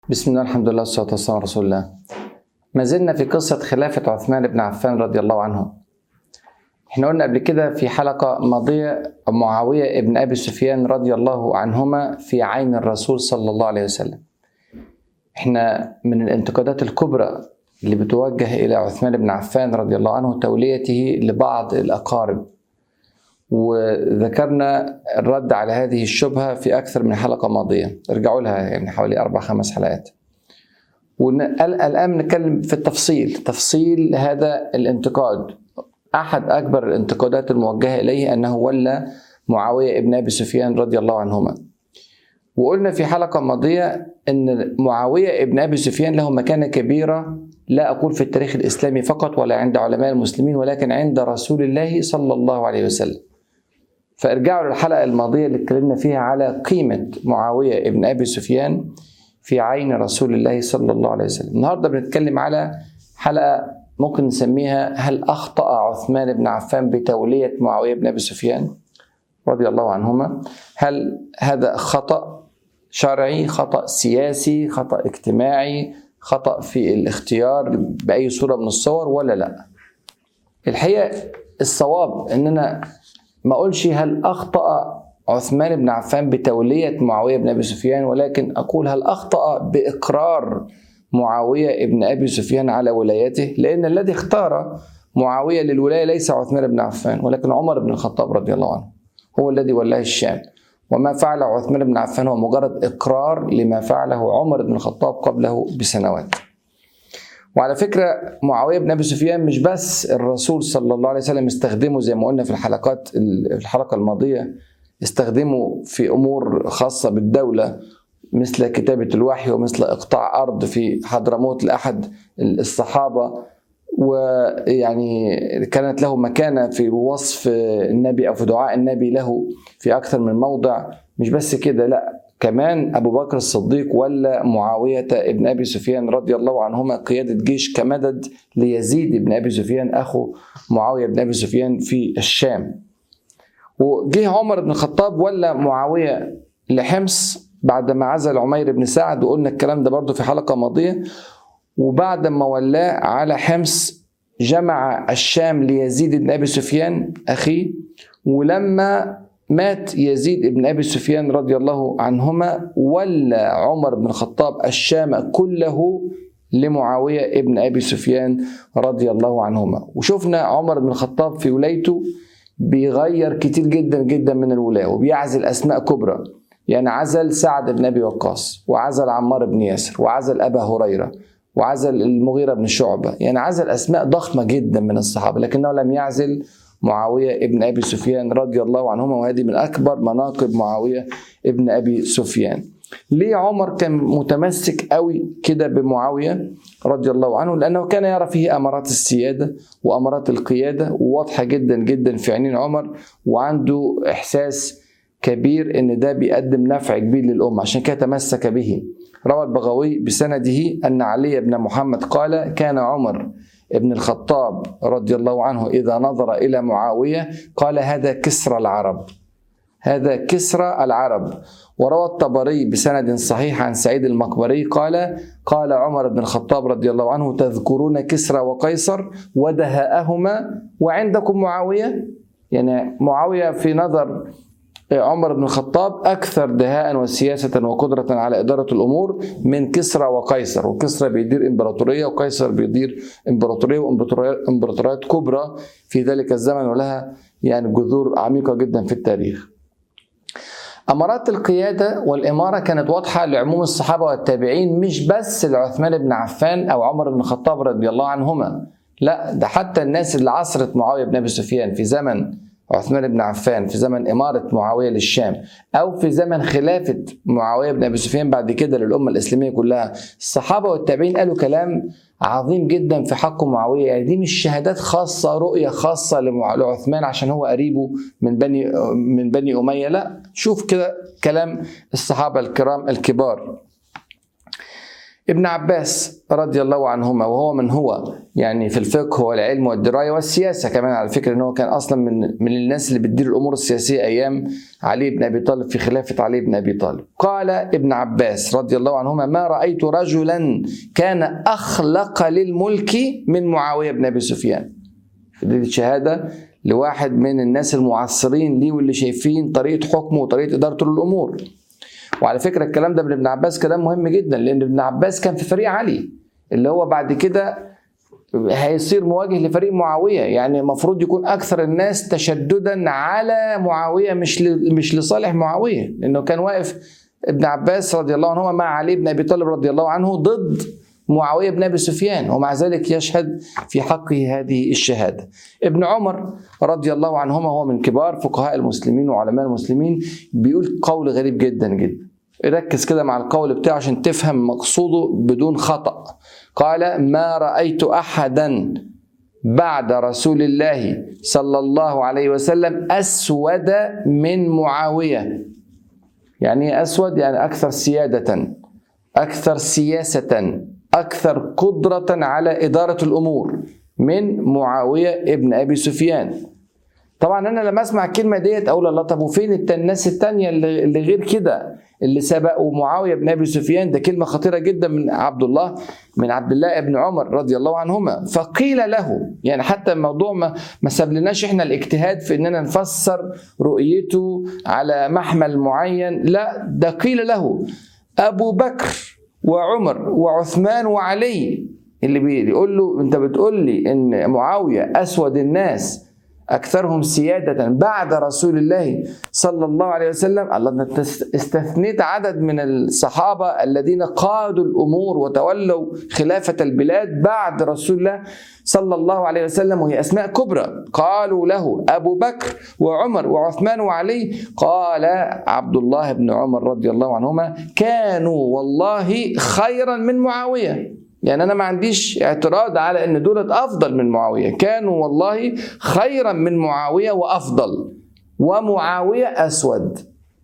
بسم الله الحمد لله والصلاة والسلام على رسول الله ما زلنا في قصة خلافة عثمان بن عفان رضي الله عنه احنا قلنا قبل كده في حلقة ماضية معاوية ابن أبي سفيان رضي الله عنهما في عين الرسول صلى الله عليه وسلم احنا من الانتقادات الكبرى اللي بتوجه إلى عثمان بن عفان رضي الله عنه توليته لبعض الأقارب وذكرنا الرد على هذه الشبهة في أكثر من حلقة ماضية ارجعوا لها يعني حوالي أربع خمس حلقات والآن نتكلم في التفصيل تفصيل هذا الانتقاد أحد أكبر الانتقادات الموجهة إليه أنه ولى معاوية ابن أبي سفيان رضي الله عنهما وقلنا في حلقة ماضية أن معاوية ابن أبي سفيان له مكانة كبيرة لا أقول في التاريخ الإسلامي فقط ولا عند علماء المسلمين ولكن عند رسول الله صلى الله عليه وسلم فارجعوا للحلقة الماضية اللي اتكلمنا فيها على قيمة معاوية ابن أبي سفيان في عين رسول الله صلى الله عليه وسلم النهاردة بنتكلم على حلقة ممكن نسميها هل أخطأ عثمان بن عفان بتولية معاوية بن أبي سفيان رضي الله عنهما هل هذا خطأ شرعي خطأ سياسي خطأ اجتماعي خطأ في الاختيار بأي صورة من الصور ولا لا الحقيقة الصواب ان انا ما اقولش هل اخطا عثمان بن عفان بتوليه معاويه بن ابي سفيان ولكن اقول هل اخطا باقرار معاويه بن ابي سفيان على ولايته لان الذي اختار معاويه للولايه ليس عثمان بن عفان ولكن عمر بن الخطاب رضي الله عنه هو الذي ولاه الشام وما فعله عثمان بن عفان هو مجرد اقرار لما فعله عمر بن الخطاب قبله بسنوات وعلى فكرة معاوية بن أبي سفيان مش بس الرسول صلى الله عليه وسلم استخدمه زي ما قلنا في الحلقات الحلقة الماضية استخدمه في أمور خاصة بالدولة مثل كتابة الوحي ومثل إقطاع أرض في حضرموت لأحد الصحابة ويعني كانت له مكانة في وصف النبي أو في دعاء النبي له في أكثر من موضع مش بس كده لا كمان أبو بكر الصديق ولا معاوية ابن أبي سفيان رضي الله عنهما قيادة جيش كمدد ليزيد بن أبي سفيان أخو معاوية بن أبي سفيان في الشام وجه عمر بن الخطاب ولا معاوية لحمص بعد ما عزل عمير بن سعد وقلنا الكلام ده برضه في حلقة ماضية وبعد ما ولاه على حمص جمع الشام ليزيد بن أبي سفيان أخيه ولما مات يزيد بن ابي سفيان رضي الله عنهما ولى عمر بن الخطاب الشام كله لمعاويه ابن ابي سفيان رضي الله عنهما وشفنا عمر بن الخطاب في ولايته بيغير كتير جدا جدا من الولايه وبيعزل اسماء كبرى يعني عزل سعد بن ابي وقاص وعزل عمار بن ياسر وعزل ابا هريره وعزل المغيره بن شعبه يعني عزل اسماء ضخمه جدا من الصحابه لكنه لم يعزل معاوية ابن أبي سفيان رضي الله عنهما وهذه من أكبر مناقب معاوية ابن أبي سفيان ليه عمر كان متمسك قوي كده بمعاوية رضي الله عنه لأنه كان يرى فيه أمارات السيادة وأمارات القيادة واضحة جدا جدا في عينين عمر وعنده إحساس كبير ان ده بيقدم نفع كبير للامه عشان كده تمسك به روى البغوي بسنده ان علي بن محمد قال كان عمر ابن الخطاب رضي الله عنه إذا نظر إلى معاوية قال هذا كسرى العرب هذا كسرى العرب وروى الطبري بسند صحيح عن سعيد المقبري قال قال عمر بن الخطاب رضي الله عنه تذكرون كسرى وقيصر ودهاءهما وعندكم معاوية يعني معاوية في نظر عمر بن الخطاب أكثر دهاء وسياسة وقدرة على إدارة الأمور من كسرى وقيصر وكسرى بيدير إمبراطورية وقيصر بيدير إمبراطورية وإمبراطوريات كبرى في ذلك الزمن ولها يعني جذور عميقة جدا في التاريخ أمارات القيادة والإمارة كانت واضحة لعموم الصحابة والتابعين مش بس لعثمان بن عفان أو عمر بن الخطاب رضي الله عنهما لا ده حتى الناس اللي عصرت معاوية بن أبي سفيان في زمن عثمان بن عفان في زمن إمارة معاوية للشام أو في زمن خلافة معاوية بن أبي سفيان بعد كده للأمة الإسلامية كلها الصحابة والتابعين قالوا كلام عظيم جدا في حق معاوية يعني دي مش شهادات خاصة رؤية خاصة لعثمان عشان هو قريبه من بني من بني أمية لا شوف كده كلام الصحابة الكرام الكبار ابن عباس رضي الله عنهما وهو من هو يعني في الفقه والعلم والدرايه والسياسه كمان على فكره ان هو كان اصلا من من الناس اللي بتدير الامور السياسيه ايام علي بن ابي طالب في خلافه علي بن ابي طالب. قال ابن عباس رضي الله عنهما ما رايت رجلا كان اخلق للملك من معاويه بن ابي سفيان. دي شهاده لواحد من الناس المعاصرين ليه واللي شايفين طريقه حكمه وطريقه ادارته للامور. وعلى فكره الكلام ده من ابن عباس كلام مهم جدا لان ابن عباس كان في فريق علي اللي هو بعد كده هيصير مواجه لفريق معاويه يعني المفروض يكون اكثر الناس تشددا على معاويه مش مش لصالح معاويه لانه كان واقف ابن عباس رضي الله عنهما مع علي بن ابي طالب رضي الله عنه ضد معاوية بن أبي سفيان ومع ذلك يشهد في حقه هذه الشهادة ابن عمر رضي الله عنهما هو من كبار فقهاء المسلمين وعلماء المسلمين بيقول قول غريب جدا جدا ركز كده مع القول بتاعه عشان تفهم مقصوده بدون خطأ قال ما رأيت أحدا بعد رسول الله صلى الله عليه وسلم أسود من معاوية يعني أسود يعني أكثر سيادة أكثر سياسة أكثر قدرة على إدارة الأمور من معاوية ابن أبي سفيان طبعا أنا لما أسمع الكلمة ديت أقول الله طب وفين الناس التانية اللي غير كده اللي سبقوا معاوية بن أبي سفيان ده كلمة خطيرة جدا من عبد الله من عبد الله ابن عمر رضي الله عنهما فقيل له يعني حتى الموضوع ما ما سابلناش احنا الاجتهاد في اننا نفسر رؤيته على محمل معين لا ده قيل له ابو بكر وعمر وعثمان وعلي اللي بيقول له انت بتقول لي ان معاويه اسود الناس اكثرهم سياده بعد رسول الله صلى الله عليه وسلم الله انت استثنيت عدد من الصحابه الذين قادوا الامور وتولوا خلافه البلاد بعد رسول الله صلى الله عليه وسلم وهي اسماء كبرى قالوا له ابو بكر وعمر وعثمان وعلي قال عبد الله بن عمر رضي الله عنهما كانوا والله خيرا من معاويه يعني انا ما عنديش اعتراض على ان دولت افضل من معاويه كانوا والله خيرا من معاويه وافضل ومعاويه اسود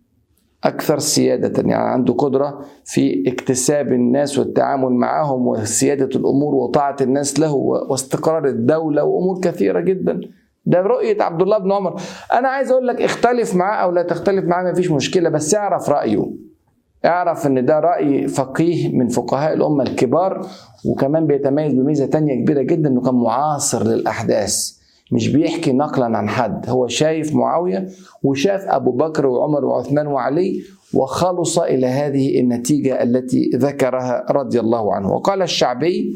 اكثر سياده يعني عنده قدره في اكتساب الناس والتعامل معهم وسياده الامور وطاعه الناس له واستقرار الدوله وامور كثيره جدا ده رؤية عبد الله بن عمر أنا عايز أقول لك اختلف معاه أو لا تختلف معاه ما فيش مشكلة بس اعرف رأيه اعرف ان ده رأي فقيه من فقهاء الأمة الكبار وكمان بيتميز بميزة تانية كبيرة جدا انه كان معاصر للأحداث مش بيحكي نقلا عن حد هو شايف معاوية وشاف أبو بكر وعمر وعثمان وعلي وخلص إلى هذه النتيجة التي ذكرها رضي الله عنه وقال الشعبي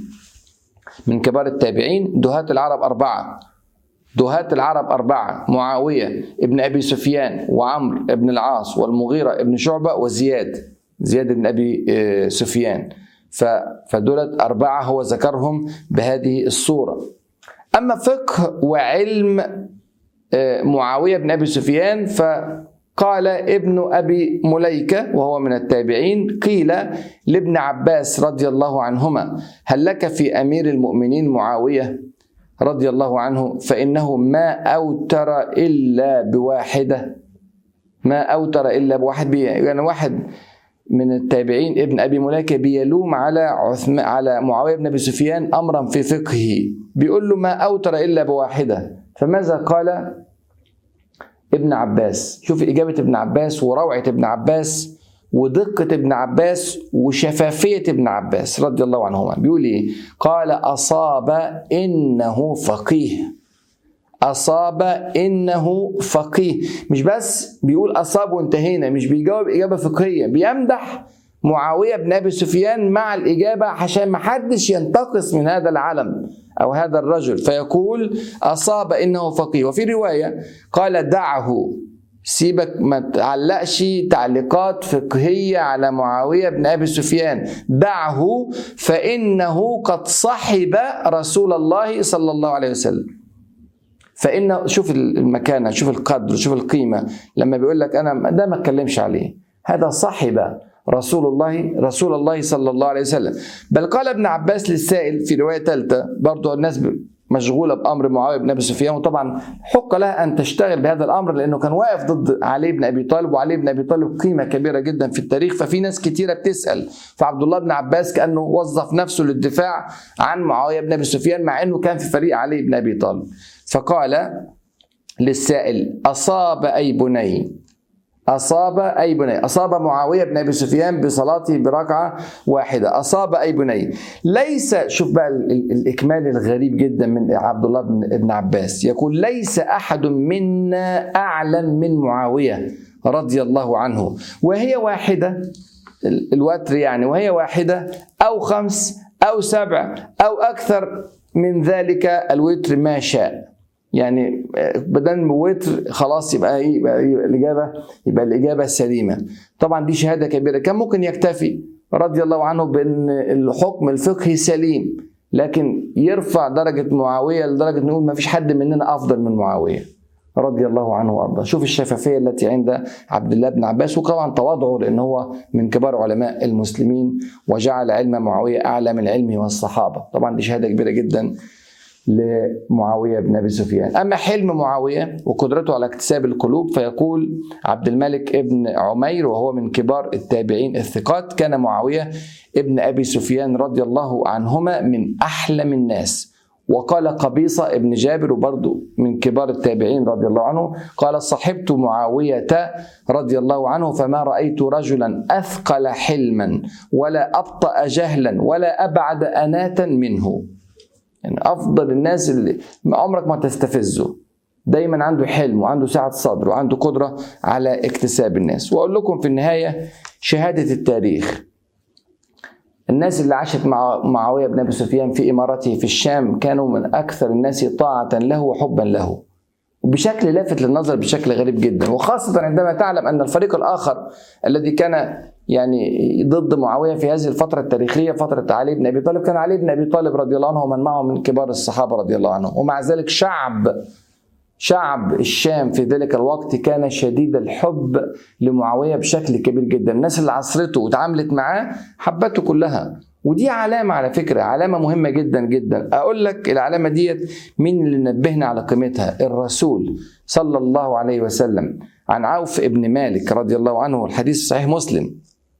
من كبار التابعين دهاة العرب أربعة دهاة العرب أربعة معاوية ابن أبي سفيان وعمرو ابن العاص والمغيرة ابن شعبة وزياد زياد بن أبي سفيان فدولت أربعة هو ذكرهم بهذه الصورة أما فقه وعلم معاوية بن أبي سفيان فقال ابن أبي مليكة وهو من التابعين قيل لابن عباس رضي الله عنهما هل لك في أمير المؤمنين معاوية رضي الله عنه فإنه ما أوتر إلا بواحدة ما أوتر إلا بواحد يعني واحد من التابعين ابن ابي مليكه بيلوم على عثمان على معاويه بن ابي سفيان امرا في فقهه بيقول له ما اوتر الا بواحده فماذا قال ابن عباس شوف اجابه ابن عباس وروعه ابن عباس ودقة ابن عباس وشفافية ابن عباس رضي الله عنهما بيقول ايه قال أصاب إنه فقيه أصاب إنه فقيه مش بس بيقول أصاب وانتهينا مش بيجاوب إجابة فقهية بيمدح معاوية بن أبي سفيان مع الإجابة عشان ما حدش ينتقص من هذا العلم أو هذا الرجل فيقول أصاب إنه فقيه وفي رواية قال دعه سيبك ما تعلقش تعليقات فقهية على معاوية بن أبي سفيان دعه فإنه قد صحب رسول الله صلى الله عليه وسلم فإن شوف المكانة شوف القدر شوف القيمة لما بيقول لك أنا ده ما اتكلمش عليه هذا صحب رسول الله رسول الله صلى الله عليه وسلم بل قال ابن عباس للسائل في رواية ثالثة برضو الناس مشغوله بامر معاويه بن ابي سفيان وطبعا حق لها ان تشتغل بهذا الامر لانه كان واقف ضد علي بن ابي طالب وعلي بن ابي طالب قيمه كبيره جدا في التاريخ ففي ناس كتيره بتسال فعبد الله بن عباس كانه وظف نفسه للدفاع عن معاويه بن ابي سفيان مع انه كان في فريق علي بن ابي طالب فقال للسائل اصاب اي بني أصاب أي بني أصاب معاوية بن أبي سفيان بصلاته بركعة واحدة أصاب أي بني ليس شوف بقى الإكمال الغريب جدا من عبد الله بن عباس يقول ليس أحد منا أعلم من معاوية رضي الله عنه وهي واحدة الوتر يعني وهي واحدة أو خمس أو سبع أو أكثر من ذلك الوتر ما شاء يعني بدل وتر خلاص يبقى ايه يبقى, يبقى الاجابه يبقى الاجابه سليمه طبعا دي شهاده كبيره كان ممكن يكتفي رضي الله عنه بان الحكم الفقهي سليم لكن يرفع درجه معاويه لدرجه نقول ما فيش حد مننا افضل من معاويه رضي الله عنه وارضاه شوف الشفافيه التي عند عبد الله بن عباس وطبعا تواضعه لان هو من كبار علماء المسلمين وجعل علم معاويه اعلى من علمه والصحابه طبعا دي شهاده كبيره جدا لمعاويه بن ابي سفيان، اما حلم معاويه وقدرته على اكتساب القلوب فيقول عبد الملك ابن عمير وهو من كبار التابعين الثقات كان معاويه ابن ابي سفيان رضي الله عنهما من احلم الناس وقال قبيصة ابن جابر وبرضه من كبار التابعين رضي الله عنه قال صحبت معاوية رضي الله عنه فما رأيت رجلا أثقل حلما ولا أبطأ جهلا ولا أبعد أناتا منه يعني افضل الناس اللي عمرك ما تستفزه دايما عنده حلم وعنده سعه صدر وعنده قدره على اكتساب الناس واقول لكم في النهايه شهاده التاريخ الناس اللي عاشت مع معاويه بن ابي سفيان في امارته في الشام كانوا من اكثر الناس طاعه له وحبا له وبشكل لافت للنظر بشكل غريب جدا وخاصة عندما تعلم أن الفريق الآخر الذي كان يعني ضد معاوية في هذه الفترة التاريخية فترة علي بن أبي طالب كان علي بن أبي طالب رضي الله عنه ومن معه من كبار الصحابة رضي الله عنهم ومع ذلك شعب شعب الشام في ذلك الوقت كان شديد الحب لمعاوية بشكل كبير جدا الناس اللي عصرته وتعاملت معاه حبته كلها ودي علامة على فكرة علامة مهمة جدا جدا أقول لك العلامة ديت مين اللي نبهنا على قيمتها الرسول صلى الله عليه وسلم عن عوف ابن مالك رضي الله عنه الحديث صحيح مسلم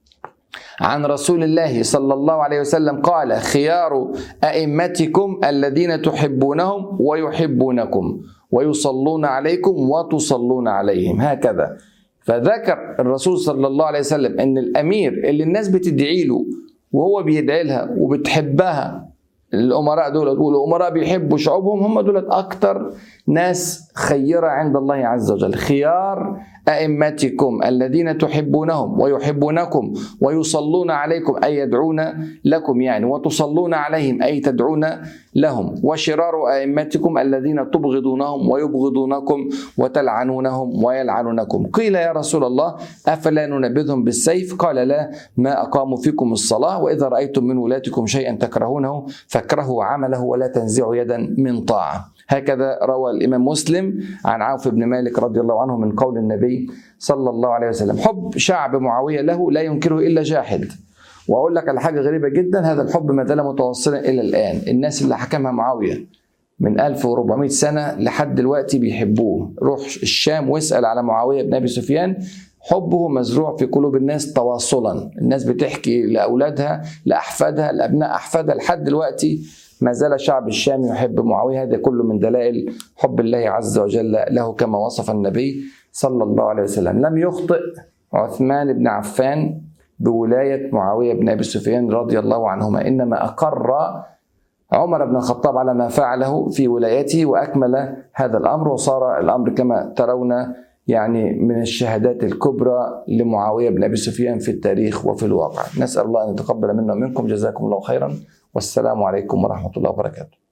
عن رسول الله صلى الله عليه وسلم قال خيار أئمتكم الذين تحبونهم ويحبونكم ويصلون عليكم وتصلون عليهم هكذا فذكر الرسول صلى الله عليه وسلم ان الامير اللي الناس بتدعي له وهو بيدعي لها وبتحبها الامراء دول والامراء بيحبوا شعوبهم هم دول اكتر ناس خيره عند الله عز وجل خيار ائمتكم الذين تحبونهم ويحبونكم ويصلون عليكم اي يدعون لكم يعني وتصلون عليهم اي تدعون لهم وشرار ائمتكم الذين تبغضونهم ويبغضونكم وتلعنونهم ويلعنونكم قيل يا رسول الله افلا ننبذهم بالسيف قال لا ما اقاموا فيكم الصلاه واذا رايتم من ولاتكم شيئا تكرهونه فاكرهوا عمله ولا تنزعوا يدا من طاعه هكذا روى الامام مسلم عن عوف بن مالك رضي الله عنه من قول النبي صلى الله عليه وسلم حب شعب معاويه له لا ينكره الا جاحد واقول لك على حاجه غريبه جدا هذا الحب ما زال متواصلا الى الان الناس اللي حكمها معاويه من 1400 سنه لحد دلوقتي بيحبوه روح الشام واسال على معاويه بن ابي سفيان حبه مزروع في قلوب الناس تواصلا الناس بتحكي لاولادها لاحفادها لابناء احفادها لحد دلوقتي ما زال شعب الشام يحب معاويه هذا كله من دلائل حب الله عز وجل له كما وصف النبي صلى الله عليه وسلم لم يخطئ عثمان بن عفان بولايه معاويه بن ابي سفيان رضي الله عنهما انما اقر عمر بن الخطاب على ما فعله في ولايته واكمل هذا الامر وصار الامر كما ترون يعني من الشهادات الكبرى لمعاويه بن ابي سفيان في التاريخ وفي الواقع نسال الله ان يتقبل منا ومنكم جزاكم الله خيرا والسلام عليكم ورحمه الله وبركاته